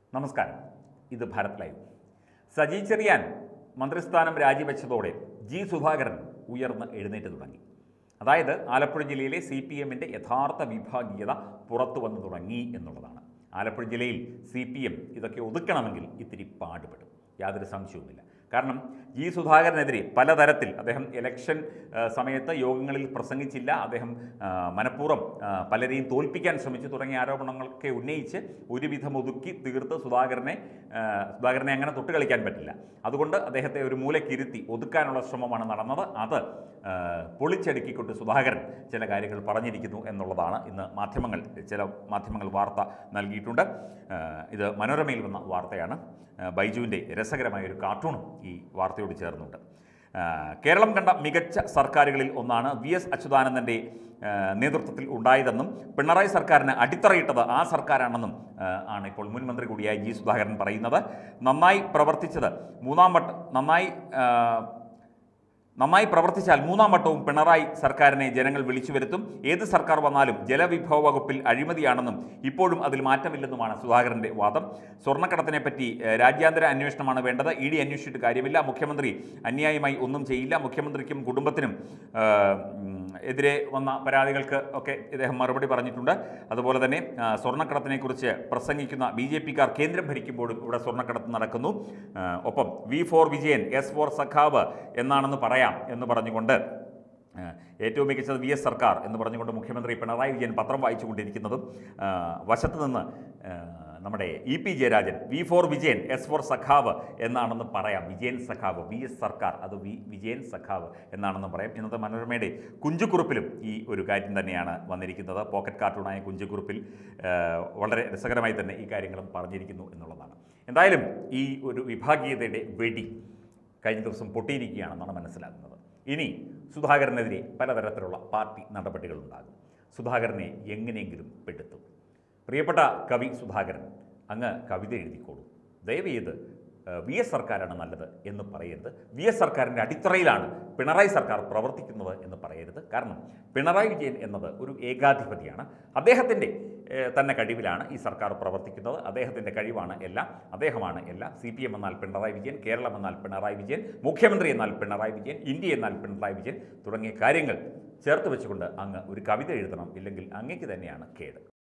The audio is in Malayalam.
നമസ്കാരം ഇത് ഭാരത് ലൈവ് സജി ചെറിയാൻ മന്ത്രിസ്ഥാനം രാജിവെച്ചതോടെ ജി സുധാകരൻ ഉയർന്ന് എഴുന്നേറ്റ് തുടങ്ങി അതായത് ആലപ്പുഴ ജില്ലയിലെ സി പി എമ്മിൻ്റെ യഥാർത്ഥ വിഭാഗീയത പുറത്തു വന്നു തുടങ്ങി എന്നുള്ളതാണ് ആലപ്പുഴ ജില്ലയിൽ സി പി എം ഇതൊക്കെ ഒതുക്കണമെങ്കിൽ ഇത്തിരി പാടുപെടും യാതൊരു സംശയവുമില്ല കാരണം ജി സുധാകരനെതിരെ പലതരത്തിൽ അദ്ദേഹം ഇലക്ഷൻ ആ, സമയത്ത് യോഗങ്ങളിൽ പ്രസംഗിച്ചില്ല അദ്ദേഹം ആ, മനഃപൂർവ്വം ആ, പലരെയും തോൽപ്പിക്കാൻ ശ്രമിച്ചു തുടങ്ങിയ ആരോപണങ്ങളൊക്കെ ഉന്നയിച്ച് ഒരുവിധം ഒതുക്കി തീർത്ത് സുധാകരനെ ആ, സുധാകരനെ അങ്ങനെ തൊട്ട് കളിക്കാൻ പറ്റില്ല അതുകൊണ്ട് അദ്ദേഹത്തെ ഒരു മൂലക്കിരുത്തി ഒതുക്കാനുള്ള ശ്രമമാണ് നടന്നത് അത് ആ, പൊളിച്ചടുക്കിക്കൊണ്ട് സുധാകരൻ ചില കാര്യങ്ങൾ പറഞ്ഞിരിക്കുന്നു എന്നുള്ളതാണ് ഇന്ന് മാധ്യമങ്ങൾ ചില മാധ്യമങ്ങൾ വാർത്ത നൽകിയിട്ടുണ്ട് ആ, ഇത് മനോരമയിൽ വന്ന വാർത്തയാണ് ആ, ബൈജുവിൻ്റെ രസകരമായ ഒരു കാർട്ടൂണും ഈ വാർത്തയോട് ചേർന്നുണ്ട് ആ, കേരളം കണ്ട മികച്ച സർക്കാരുകളിൽ ഒന്നാണ് വി എസ് അച്യുതാനന്ദൻ്റെ ആ, നേതൃത്വത്തിൽ ഉണ്ടായതെന്നും പിണറായി സർക്കാരിന് അടിത്തറയിട്ടത് ആ സർക്കാരാണെന്നും ആ, ആണ് ഇപ്പോൾ മുൻ മന്ത്രി കൂടിയായ ജി സുധാകരൻ പറയുന്നത് നന്നായി പ്രവർത്തിച്ചത് മൂന്നാം വട്ടം നന്നായി ആ, നന്നായി പ്രവർത്തിച്ചാൽ മൂന്നാം വട്ടവും പിണറായി സർക്കാരിനെ ജനങ്ങൾ വിളിച്ചു വരുത്തും ഏത് സർക്കാർ വന്നാലും ജലവിഭവ വകുപ്പിൽ അഴിമതിയാണെന്നും ഇപ്പോഴും അതിൽ മാറ്റമില്ലെന്നുമാണ് സുധാകരന്റെ വാദം സ്വർണ്ണക്കടത്തിനെ പറ്റി ഏഹ്, രാജ്യാന്തര അന്വേഷണമാണ് വേണ്ടത് ഇ ഡി അന്വേഷിച്ചിട്ട് കാര്യമില്ല മുഖ്യമന്ത്രി അന്യായമായി ഒന്നും ചെയ്യില്ല മുഖ്യമന്ത്രിക്കും കുടുംബത്തിനും ഏഹ്, ഉം, എതിരെ വന്ന പരാതികൾക്ക് ഒക്കെ ഇദ്ദേഹം മറുപടി പറഞ്ഞിട്ടുണ്ട് അതുപോലെ തന്നെ ആ, സ്വർണ്ണക്കടത്തിനെക്കുറിച്ച് പ്രസംഗിക്കുന്ന ബി ജെ പിക്കാർ കേന്ദ്രം ഭരിക്കുമ്പോഴും ഇവിടെ സ്വർണ്ണക്കടത്ത് നടക്കുന്നു ആ, ഒപ്പം V for Vijayan S for സഖാവ് എന്നാണെന്ന് പറയാം എന്ന് പറഞ്ഞുകൊണ്ട് ആ, ഏറ്റവും മികച്ചത് വി എസ് സർക്കാർ എന്ന് പറഞ്ഞുകൊണ്ട് മുഖ്യമന്ത്രി പിണറായി വിജയൻ പത്രം വായിച്ചുകൊണ്ടിരിക്കുന്നതും ആ, വശത്ത് നിന്ന് ആ, നമ്മുടെ E P Jayarajan V for Vijayan S for സഖാവ് എന്നാണെന്ന് പറയാം വിജയൻ സഖാവ് വി എസ് സർക്കാർ അത് വി വിജയൻ സഖാവ് എന്നാണെന്ന് പറയാം ഇന്നത്തെ മനോരമയുടെ കുഞ്ചുകുറുപ്പിലും ഈ ഒരു കാര്യം തന്നെയാണ് വന്നിരിക്കുന്നത് പോക്കറ്റ് കാർട്ടൂണായ കുഞ്ചുകുറുപ്പിൽ ആ, വളരെ രസകരമായി തന്നെ ഈ കാര്യങ്ങളും പറഞ്ഞിരിക്കുന്നു എന്നുള്ളതാണ് എന്തായാലും ഈ ഒരു വിഭാഗീയതയുടെ വെടി കഴിഞ്ഞ ദിവസം പൊട്ടിയിരിക്കുകയാണെന്നാണ് മനസ്സിലാക്കുന്നത് ഇനി സുധാകരനെതിരെ പലതരത്തിലുള്ള പാർട്ടി നടപടികളുണ്ടാകും സുധാകരനെ എങ്ങനെയെങ്കിലും പെടുത്തും പ്രിയപ്പെട്ട കവി സുധാകരൻ അങ്ങ് കവിത എഴുതിക്കോളൂ ദയവ് ചെയ്ത് ഏഹ്, വി എസ് സർക്കാരാണ് നല്ലത് എന്ന് പറയരുത് വി എസ് സർക്കാരിൻ്റെ അടിത്തറയിലാണ് പിണറായി സർക്കാർ പ്രവർത്തിക്കുന്നത് എന്ന് പറയരുത് കാരണം പിണറായി വിജയൻ എന്നത് ഒരു ഏകാധിപതിയാണ് അദ്ദേഹത്തിൻ്റെ ഏഹ്, തന്നെ കഴിവിലാണ് ഈ സർക്കാർ പ്രവർത്തിക്കുന്നത് അദ്ദേഹത്തിൻ്റെ കഴിവാണ് എല്ലാം അദ്ദേഹമാണ് എല്ലാം സി പി എം എന്നാൽ പിണറായി വിജയൻ കേരളം എന്നാൽ പിണറായി വിജയൻ മുഖ്യമന്ത്രി എന്നാൽ പിണറായി വിജയൻ ഇന്ത്യ എന്നാൽ പിണറായി വിജയൻ തുടങ്ങിയ കാര്യങ്ങൾ ചേർത്ത് വെച്ചുകൊണ്ട് അങ്ങ് ഒരു കവിത എഴുതണം ഇല്ലെങ്കിൽ അങ്ങേക്ക് തന്നെയാണ് കേട്